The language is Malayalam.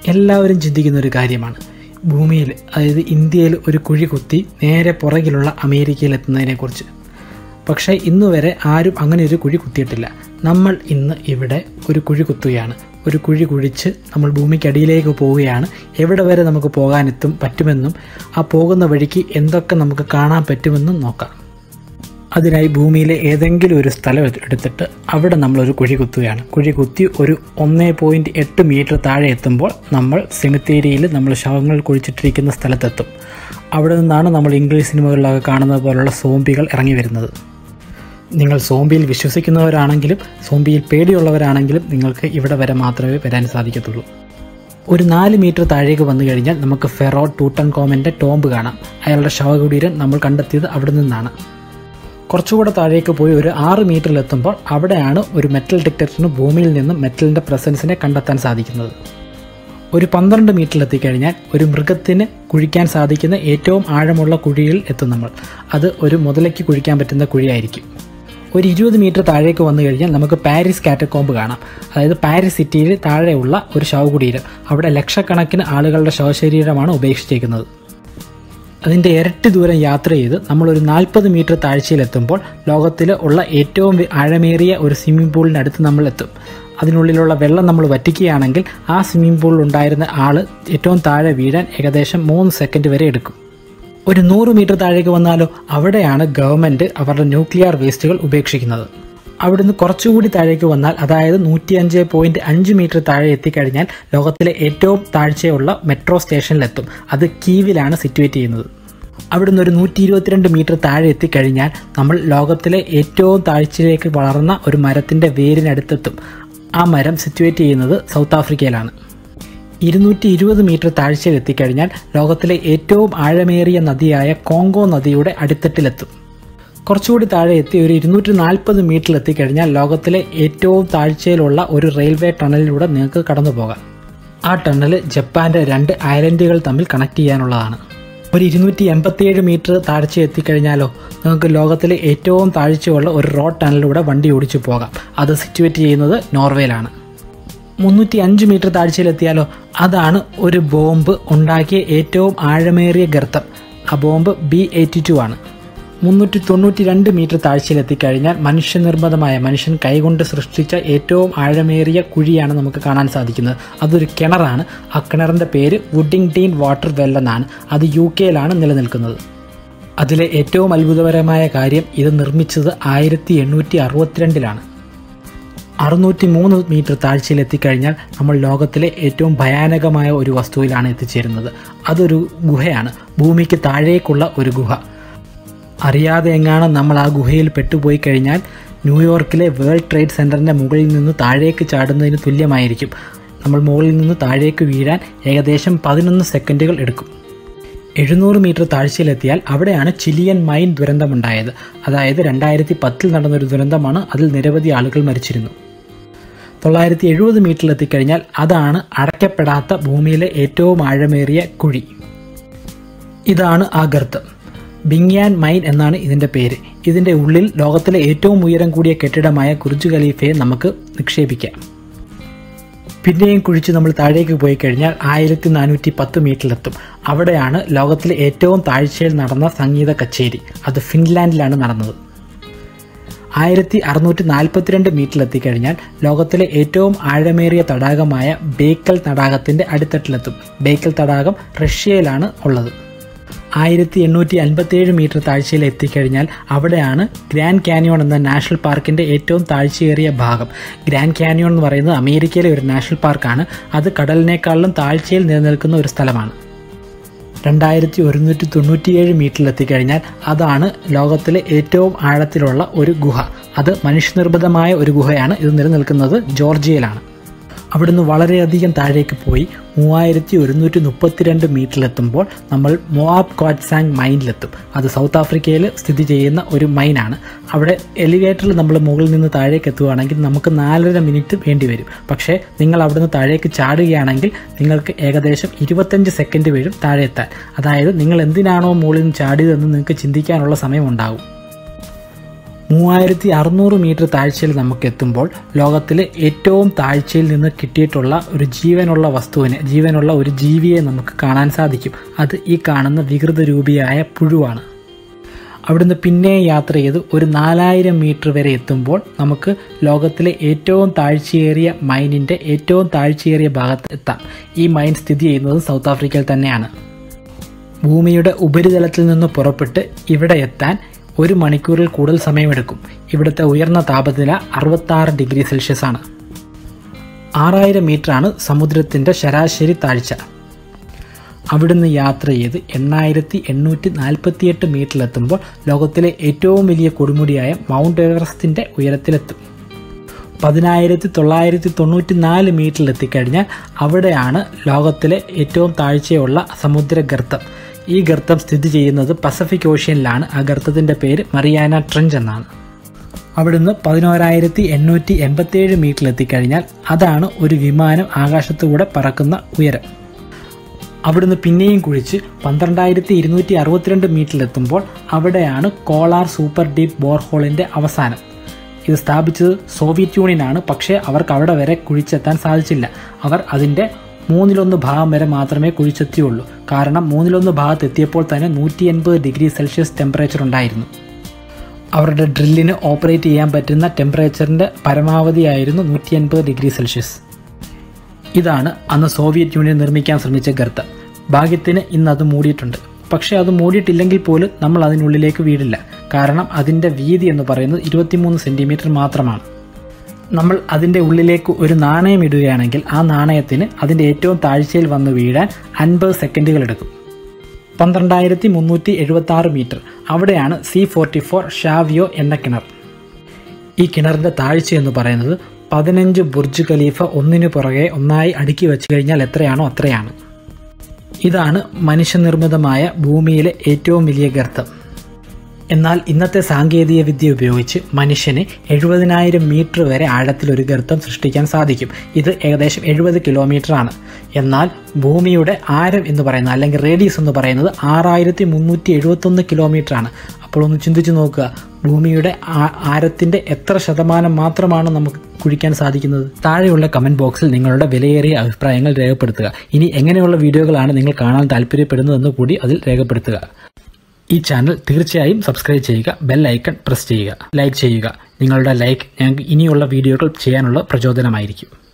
എല്ലാവരും ചിന്തിക്കുന്ന ഒരു കാര്യമാണ് ഭൂമിയിൽ അതായത് ഇന്ത്യയിൽ ഒരു കുഴി കുത്തി നേരെ പുറകിലുള്ള അമേരിക്കയിൽ എത്തുന്നതിനെക്കുറിച്ച് പക്ഷേ ഇന്ന് വരെ ആരും അങ്ങനെ ഒരു കുഴി കുത്തിയിട്ടില്ല നമ്മൾ ഇന്ന് ഇവിടെ ഒരു കുഴി കുത്തുകയാണ് ഒരു കുഴി കുഴിച്ച് നമ്മൾ ഭൂമിക്കടിയിലേക്ക് പോവുകയാണ് എവിടെ വരെ നമുക്ക് പോകാനെത്തും പറ്റുമെന്നും ആ പോകുന്ന വഴിക്ക് എന്തൊക്കെ നമുക്ക് കാണാൻ പറ്റുമെന്നും നോക്കാം അതിനായി ഭൂമിയിലെ ഏതെങ്കിലും ഒരു സ്ഥലം എടുത്തിട്ട് അവിടെ നമ്മളൊരു കുഴി കുത്തുകയാണ് കുഴി കുത്തി ഒരു ഒന്നേ പോയിൻറ്റ് എട്ട് മീറ്റർ താഴെ എത്തുമ്പോൾ നമ്മൾ സെമിത്തേരിയിൽ നമ്മൾ ശവങ്ങൾ കുഴിച്ചിട്ടിരിക്കുന്ന സ്ഥലത്തെത്തും അവിടെ നിന്നാണ് നമ്മൾ ഇംഗ്ലീഷ് സിനിമകളിലൊക്കെ കാണുന്നത് പോലുള്ള സോംബികൾ ഇറങ്ങി വരുന്നത് നിങ്ങൾ സോംബിയിൽ വിശ്വസിക്കുന്നവരാണെങ്കിലും സോംബിയിൽ പേടിയുള്ളവരാണെങ്കിലും നിങ്ങൾക്ക് ഇവിടെ വരെ മാത്രമേ വരാൻ സാധിക്കത്തുള്ളൂ ഒരു നാല് മീറ്റർ താഴേക്ക് വന്നു കഴിഞ്ഞാൽ നമുക്ക് ഫെറോ ടൂട്ടൺ കോമൻ്റെ ടോംബ് കാണാം അയാളുടെ ശവകുടീരം നമ്മൾ കണ്ടെത്തിയത് അവിടെ നിന്നാണ് കുറച്ചുകൂടെ താഴേക്ക് പോയി ഒരു ആറ് മീറ്ററിലെത്തുമ്പോൾ അവിടെയാണ് ഒരു മെറ്റൽ ഡിറ്റക്ടറിന് ഭൂമിയിൽ നിന്നും മെറ്റലിൻ്റെ പ്രസൻസിനെ കണ്ടെത്താൻ സാധിക്കുന്നത് ഒരു പന്ത്രണ്ട് മീറ്ററിലെത്തിക്കഴിഞ്ഞാൽ ഒരു മൃഗത്തിന് കുഴിക്കാൻ സാധിക്കുന്ന ഏറ്റവും ആഴമുള്ള കുഴിയിൽ എത്തും നമ്മൾ അത് ഒരു മുതലയ്ക്ക് കുഴിക്കാൻ പറ്റുന്ന കുഴിയായിരിക്കും ഒരു ഇരുപത് മീറ്റർ താഴേക്ക് വന്നു കഴിഞ്ഞാൽ നമുക്ക് പാരീസ് കാറ്റക്കോമ്പ് കാണാം അതായത് പാരീസ് സിറ്റിയിൽ താഴെയുള്ള ഒരു ശവകുടീരം അവിടെ ലക്ഷക്കണക്കിന് ആളുകളുടെ ശവശരീരമാണ് ഉപേക്ഷിച്ചേക്കുന്നത് അതിൻ്റെ ഇരട്ടി ദൂരം യാത്ര ചെയ്ത് നമ്മളൊരു നാൽപ്പത് മീറ്റർ താഴ്ചയിലെത്തുമ്പോൾ ലോകത്തിൽ ഉള്ള ഏറ്റവും ആഴമേറിയ ഒരു സ്വിമ്മിംഗ് പൂളിനടുത്ത് നമ്മൾ എത്തും അതിനുള്ളിലുള്ള വെള്ളം നമ്മൾ വറ്റിക്കുകയാണെങ്കിൽ ആ സ്വിമ്മിംഗ് പൂളിൽ ഉണ്ടായിരുന്ന ആൾ ഏറ്റവും താഴെ വീഴാൻ ഏകദേശം മൂന്ന് സെക്കൻഡ് വരെ എടുക്കും ഒരു നൂറ് മീറ്റർ താഴേക്ക് വന്നാലോ അവിടെയാണ് ഗവൺമെൻറ് അവരുടെ ന്യൂക്ലിയർ വേസ്റ്റുകൾ ഉപേക്ഷിക്കുന്നത് അവിടുന്ന് കുറച്ചുകൂടി താഴേക്ക് വന്നാൽ അതായത് നൂറ്റിയഞ്ച് പോയിന്റ് അഞ്ച് മീറ്റർ താഴെ എത്തിക്കഴിഞ്ഞാൽ ലോകത്തിലെ ഏറ്റവും താഴ്ചയുള്ള മെട്രോ സ്റ്റേഷനിലെത്തും അത് കീവിലാണ് സിറ്റുവേറ്റ് ചെയ്യുന്നത് അവിടുന്ന് ഒരു നൂറ്റി ഇരുപത്തിരണ്ട് മീറ്റർ താഴെ എത്തിക്കഴിഞ്ഞാൽ നമ്മൾ ലോകത്തിലെ ഏറ്റവും താഴ്ചയിലേക്ക് വളർന്ന ഒരു മരത്തിൻ്റെ വേരിനടുത്തെത്തും ആ മരം സിറ്റുവേറ്റ് ചെയ്യുന്നത് സൗത്ത് ആഫ്രിക്കയിലാണ് ഇരുന്നൂറ്റി ഇരുപത് മീറ്റർ താഴ്ചയിൽ എത്തിക്കഴിഞ്ഞാൽ ലോകത്തിലെ ഏറ്റവും ആഴമേറിയ നദിയായ കോങ്കോ നദിയുടെ അടിത്തട്ടിലെത്തും കുറച്ചുകൂടി താഴെ എത്തി ഒരു ഇരുന്നൂറ്റി നാൽപ്പത് മീറ്ററിൽ എത്തിക്കഴിഞ്ഞാൽ ലോകത്തിലെ ഏറ്റവും താഴ്ചയിലുള്ള ഒരു റെയിൽവേ ടണലിലൂടെ നിങ്ങൾക്ക് കടന്നു പോകാം ആ ടണൽ ജപ്പാന്റെ രണ്ട് ഐലൻഡുകൾ തമ്മിൽ കണക്ട് ചെയ്യാനുള്ളതാണ് ഒരു ഇരുന്നൂറ്റി എൺപത്തിയേഴ് മീറ്റർ താഴ്ച എത്തിക്കഴിഞ്ഞാലോ നിങ്ങൾക്ക് ലോകത്തിലെ ഏറ്റവും താഴ്ചയുള്ള ഒരു റോഡ് ടണലിലൂടെ വണ്ടി ഓടിച്ചു പോകാം അത് സിറ്റുവേറ്റ് ചെയ്യുന്നത് നോർവേയിലാണ് മുന്നൂറ്റി അഞ്ച് മീറ്റർ താഴ്ചയിലെത്തിയാലോ അതാണ് ഒരു ബോംബ് ഉണ്ടാക്കിയ ഏറ്റവും ആഴമേറിയ ഗർത്തം ആ ബോംബ് ബി എയ്റ്റി ടു ആണ് മുന്നൂറ്റി തൊണ്ണൂറ്റി രണ്ട് മീറ്റർ താഴ്ചയിലെത്തിക്കഴിഞ്ഞാൽ മനുഷ്യനിർമ്മിതമായ മനുഷ്യൻ കൈകൊണ്ട് സൃഷ്ടിച്ച ഏറ്റവും ആഴമേറിയ കുഴിയാണ് നമുക്ക് കാണാൻ സാധിക്കുന്നത് അതൊരു കിണറാണ് ആ കിണറിൻ്റെ പേര് വുഡിംഗ് ടീൻ വാട്ടർ വെൽ എന്നാണ് അത് യു കെയിലാണ് നിലനിൽക്കുന്നത് അതിലെ ഏറ്റവും അത്ഭുതകരമായ കാര്യം ഇത് നിർമ്മിച്ചത് ആയിരത്തി എണ്ണൂറ്റി അറുപത്തിരണ്ടിലാണ് അറുന്നൂറ്റി മൂന്ന് മീറ്റർ താഴ്ചയിൽ എത്തിക്കഴിഞ്ഞാൽ നമ്മൾ ലോകത്തിലെ ഏറ്റവും ഭയാനകമായ ഒരു വസ്തുവിലാണ് എത്തിച്ചേരുന്നത് അതൊരു ഗുഹയാണ് ഭൂമിക്ക് താഴേക്കുള്ള ഒരു ഗുഹ അറിയാതെ എങ്ങാണ് നമ്മൾ ആ ഗുഹയിൽ പെട്ടുപോയി കഴിഞ്ഞാൽ ന്യൂയോർക്കിലെ വേൾഡ് ട്രേഡ് സെൻറ്ററിൻ്റെ മുകളിൽ നിന്ന് താഴേക്ക് ചാടുന്നതിന് തുല്യമായിരിക്കും നമ്മൾ മുകളിൽ നിന്ന് താഴേക്ക് വീഴാൻ ഏകദേശം പതിനൊന്ന് സെക്കൻഡുകൾ എടുക്കും എഴുന്നൂറ് മീറ്റർ താഴ്ചയിലെത്തിയാൽ അവിടെയാണ് ചിലിയൻ മൈൻ ദുരന്തമുണ്ടായത് അതായത് രണ്ടായിരത്തി പത്തിൽ നടന്നൊരു ദുരന്തമാണ് അതിൽ നിരവധി ആളുകൾ മരിച്ചിരുന്നു തൊള്ളായിരത്തി എഴുപത് മീറ്ററിലെത്തിക്കഴിഞ്ഞാൽ അതാണ് അടയ്ക്കപ്പെടാത്ത ഭൂമിയിലെ ഏറ്റവും ആഴമേറിയ കുഴി ഇതാണ് ആ ഗർത്തം ബിങ്യാൻ മൈൻ എന്നാണ് ഇതിൻ്റെ പേര് ഇതിൻ്റെ ഉള്ളിൽ ലോകത്തിലെ ഏറ്റവും ഉയരം കൂടിയ കെട്ടിടമായ കുർജ് ഖലീഫയെ നമുക്ക് നിക്ഷേപിക്കാം പിന്നെയും കുഴിച്ച് നമ്മൾ താഴേക്ക് പോയി കഴിഞ്ഞാൽ ആയിരത്തി നാനൂറ്റി പത്ത് മീറ്ററിലെത്തും അവിടെയാണ് ലോകത്തിലെ ഏറ്റവും താഴ്ചയിൽ നടന്ന സംഗീത കച്ചേരി അത് ഫിൻലാൻഡിലാണ് നടന്നത് ആയിരത്തി അറുന്നൂറ്റി നാൽപ്പത്തിരണ്ട് മീറ്ററിലെത്തിക്കഴിഞ്ഞാൽ ലോകത്തിലെ ഏറ്റവും ആഴമേറിയ തടാകമായ ബേക്കൽ തടാകത്തിൻ്റെ അടിത്തട്ടിലെത്തും ബേക്കൽ തടാകം റഷ്യയിലാണ് ഉള്ളത് ആയിരത്തി എണ്ണൂറ്റി അൻപത്തിയേഴ് മീറ്റർ താഴ്ചയിൽ എത്തിക്കഴിഞ്ഞാൽ അവിടെയാണ് ഗ്രാൻഡ് കാനിയോൺ എന്ന നാഷണൽ പാർക്കിൻ്റെ ഏറ്റവും താഴ്ചയേറിയ ഭാഗം ഗ്രാൻഡ് കാനിയോൺ എന്ന് പറയുന്നത് അമേരിക്കയിലെ ഒരു നാഷണൽ പാർക്കാണ് അത് കടലിനേക്കാളിലും താഴ്ചയിൽ നിലനിൽക്കുന്ന ഒരു സ്ഥലമാണ് രണ്ടായിരത്തി ഒരുന്നൂറ്റി തൊണ്ണൂറ്റിയേഴ് മീറ്ററിലെത്തിക്കഴിഞ്ഞാൽ അതാണ് ലോകത്തിലെ ഏറ്റവും ആഴത്തിലുള്ള ഒരു ഗുഹ അത് മനുഷ്യനിർമ്മിതമായ ഒരു ഗുഹയാണ് ഇത് നിലനിൽക്കുന്നത് ജോർജിയയിലാണ് അവിടുന്ന് വളരെയധികം താഴേക്ക് പോയി മൂവായിരത്തി ഒരുന്നൂറ്റി മുപ്പത്തിരണ്ട് മീറ്ററിലെത്തുമ്പോൾ നമ്മൾ മോവാബ് ക്വാറ്റ്സാങ് മൈനിലെത്തും അത് സൗത്ത് ആഫ്രിക്കയിൽ സ്ഥിതി ചെയ്യുന്ന ഒരു മൈനാണ് അവിടെ എലിവേറ്ററിൽ നമ്മൾ മുകളിൽ നിന്ന് താഴേക്ക് എത്തുകയാണെങ്കിൽ നമുക്ക് നാലര മിനിറ്റ് വേണ്ടി വരും പക്ഷേ നിങ്ങൾ അവിടുന്ന് താഴേക്ക് ചാടുകയാണെങ്കിൽ നിങ്ങൾക്ക് ഏകദേശം ഇരുപത്തഞ്ച് സെക്കൻഡ് വരും താഴെ എത്താൻ അതായത് നിങ്ങൾ എന്തിനാണോ മുകളിൽ നിന്ന് ചാടിയതെന്ന് നിങ്ങൾക്ക് ചിന്തിക്കാനുള്ള സമയം ഉണ്ടാകും മൂവായിരത്തി അറുന്നൂറ് മീറ്റർ താഴ്ചയിൽ നമുക്ക് എത്തുമ്പോൾ ലോകത്തിലെ ഏറ്റവും താഴ്ചയിൽ നിന്ന് കിട്ടിയിട്ടുള്ള ഒരു ജീവനുള്ള വസ്തുവിനെ ജീവനുള്ള ഒരു ജീവിയെ നമുക്ക് കാണാൻ സാധിക്കും അത് ഈ കാണുന്ന വികൃത രൂപിയായ പുഴുവാണ് അവിടുന്ന് പിന്നെ യാത്ര ചെയ്ത് ഒരു നാലായിരം മീറ്റർ വരെ എത്തുമ്പോൾ നമുക്ക് ലോകത്തിലെ ഏറ്റവും താഴ്ചയേറിയ മൈനിൻ്റെ ഏറ്റവും താഴ്ചയേറിയ ഭാഗത്ത് എത്താം ഈ മൈൻ സ്ഥിതി ചെയ്യുന്നത് സൗത്ത് ആഫ്രിക്കയിൽ തന്നെയാണ് ഭൂമിയുടെ ഉപരിതലത്തിൽ നിന്ന് പുറപ്പെട്ട് ഇവിടെ എത്താൻ ഒരു മണിക്കൂറിൽ കൂടുതൽ സമയമെടുക്കും ഇവിടുത്തെ ഉയർന്ന താപനില അറുപത്താറ് ഡിഗ്രി സെൽഷ്യസ് ആണ് ആറായിരം മീറ്ററാണ് സമുദ്രത്തിൻ്റെ ശരാശരി താഴ്ച അവിടുന്ന് യാത്ര ചെയ്ത് എണ്ണായിരത്തി എണ്ണൂറ്റി നാൽപ്പത്തിയെട്ട് മീറ്ററിലെത്തുമ്പോൾ ലോകത്തിലെ ഏറ്റവും വലിയ കൊടുമുടിയായ മൗണ്ട് എവറസ്റ്റിൻ്റെ ഉയരത്തിലെത്തും പതിനായിരത്തി തൊള്ളായിരത്തി തൊണ്ണൂറ്റി നാല് മീറ്ററിലെത്തിക്കഴിഞ്ഞാൽ അവിടെയാണ് ലോകത്തിലെ ഏറ്റവും താഴ്ചയുള്ള സമുദ്രഗർത്തം ഈ ഗർത്തം സ്ഥിതി ചെയ്യുന്നത് പസഫിക് ഓഷ്യനിലാണ് ആ ഗർത്തത്തിൻ്റെ പേര് മറിയാന ട്രഞ്ച് എന്നാണ് അവിടുന്ന് പതിനോരായിരത്തി എണ്ണൂറ്റി എൺപത്തിയേഴ് മീറ്ററിലെത്തിക്കഴിഞ്ഞാൽ അതാണ് ഒരു വിമാനം ആകാശത്തുകൂടെ പറക്കുന്ന ഉയരം അവിടുന്ന് പിന്നെയും കുഴിച്ച് പന്ത്രണ്ടായിരത്തി ഇരുന്നൂറ്റി അറുപത്തിരണ്ട് മീറ്ററിലെത്തുമ്പോൾ അവിടെയാണ് കോളാർ സൂപ്പർ ഡീപ്പ് ബോർഹോളിൻ്റെ അവസാനം ഇത് സ്ഥാപിച്ചത് സോവിയറ്റ് യൂണിയനാണ് പക്ഷേ അവർക്ക് അവിടെ വരെ കുഴിച്ചെത്താൻ സാധിച്ചില്ല അവർ അതിൻ്റെ മൂന്നിലൊന്ന് ഭാഗം വരെ മാത്രമേ കുഴിച്ചെത്തിയുള്ളൂ കാരണം മൂന്നിലൊന്ന് ഭാഗത്ത് എത്തിയപ്പോൾ തന്നെ നൂറ്റി എൺപത് ഡിഗ്രി സെൽഷ്യസ് ടെമ്പറേച്ചർ ഉണ്ടായിരുന്നു അവരുടെ ഡ്രില്ലിന് ഓപ്പറേറ്റ് ചെയ്യാൻ പറ്റുന്ന ടെമ്പറേച്ചറിൻ്റെ പരമാവധിയായിരുന്നു നൂറ്റി എൺപത് ഡിഗ്രി സെൽഷ്യസ് ഇതാണ് അന്ന് സോവിയറ്റ് യൂണിയൻ നിർമ്മിക്കാൻ ശ്രമിച്ച ഗർത്തം ഭാഗ്യത്തിന് ഇന്ന് അത് മൂടിയിട്ടുണ്ട് പക്ഷേ അത് മൂടിയിട്ടില്ലെങ്കിൽ പോലും നമ്മൾ അതിനുള്ളിലേക്ക് വീടില്ല കാരണം അതിൻ്റെ വീതി എന്ന് പറയുന്നത് ഇരുപത്തിമൂന്ന് സെൻറ്റിമീറ്റർ മാത്രമാണ് നമ്മൾ അതിൻ്റെ ഉള്ളിലേക്ക് ഒരു നാണയം ഇടുകയാണെങ്കിൽ ആ നാണയത്തിന് അതിൻ്റെ ഏറ്റവും താഴ്ചയിൽ വന്ന് വീഴാൻ അൻപത് സെക്കൻഡുകൾ എടുക്കും പന്ത്രണ്ടായിരത്തി മുന്നൂറ്റി എഴുപത്തി ആറ് മീറ്റർ അവിടെയാണ് സി ഫോർട്ടി ഫോർ ഷാവിയോ എന്ന കിണർ ഈ കിണറിൻ്റെ താഴ്ച എന്ന് പറയുന്നത് പതിനഞ്ച് ബുർജ് ഖലീഫ ഒന്നിനു പുറകെ ഒന്നായി അടുക്കി വെച്ച് കഴിഞ്ഞാൽ എത്രയാണോ അത്രയാണ് ഇതാണ് മനുഷ്യനിർമ്മിതമായ ഭൂമിയിലെ ഏറ്റവും വലിയ ഗർത്തം എന്നാൽ ഇന്നത്തെ സാങ്കേതിക വിദ്യ ഉപയോഗിച്ച് മനുഷ്യന് എഴുപതിനായിരം മീറ്റർ വരെ ആഴത്തിൽ ഒരു ഗർത്തം സൃഷ്ടിക്കാൻ സാധിക്കും ഇത് ഏകദേശം എഴുപത് കിലോമീറ്റർ ആണ് എന്നാൽ ഭൂമിയുടെ ആരം എന്ന് പറയുന്നത് അല്ലെങ്കിൽ റേഡിയസ് എന്ന് പറയുന്നത് ആറായിരത്തി മുന്നൂറ്റി എഴുപത്തൊന്ന് കിലോമീറ്റർ ആണ് അപ്പോൾ ഒന്ന് ചിന്തിച്ചു നോക്കുക ഭൂമിയുടെ ആരത്തിൻ്റെ എത്ര ശതമാനം മാത്രമാണ് നമുക്ക് കുഴിക്കാൻ സാധിക്കുന്നത് താഴെയുള്ള കമൻറ്റ് ബോക്സിൽ നിങ്ങളുടെ വിലയേറിയ അഭിപ്രായങ്ങൾ രേഖപ്പെടുത്തുക ഇനി എങ്ങനെയുള്ള വീഡിയോകളാണ് നിങ്ങൾ കാണാൻ താല്പര്യപ്പെടുന്നതെന്ന് കൂടി അതിൽ രേഖപ്പെടുത്തുക ഈ ചാനൽ തീർച്ചയായും സബ്സ്ക്രൈബ് ചെയ്യുക ബെൽ ഐക്കൺ പ്രസ് ചെയ്യുക ലൈക്ക് ചെയ്യുക നിങ്ങളുടെ ലൈക്ക് ഞങ്ങൾക്ക് ഇനിയുള്ള വീഡിയോകൾ ചെയ്യാനുള്ള പ്രചോദനമായിരിക്കും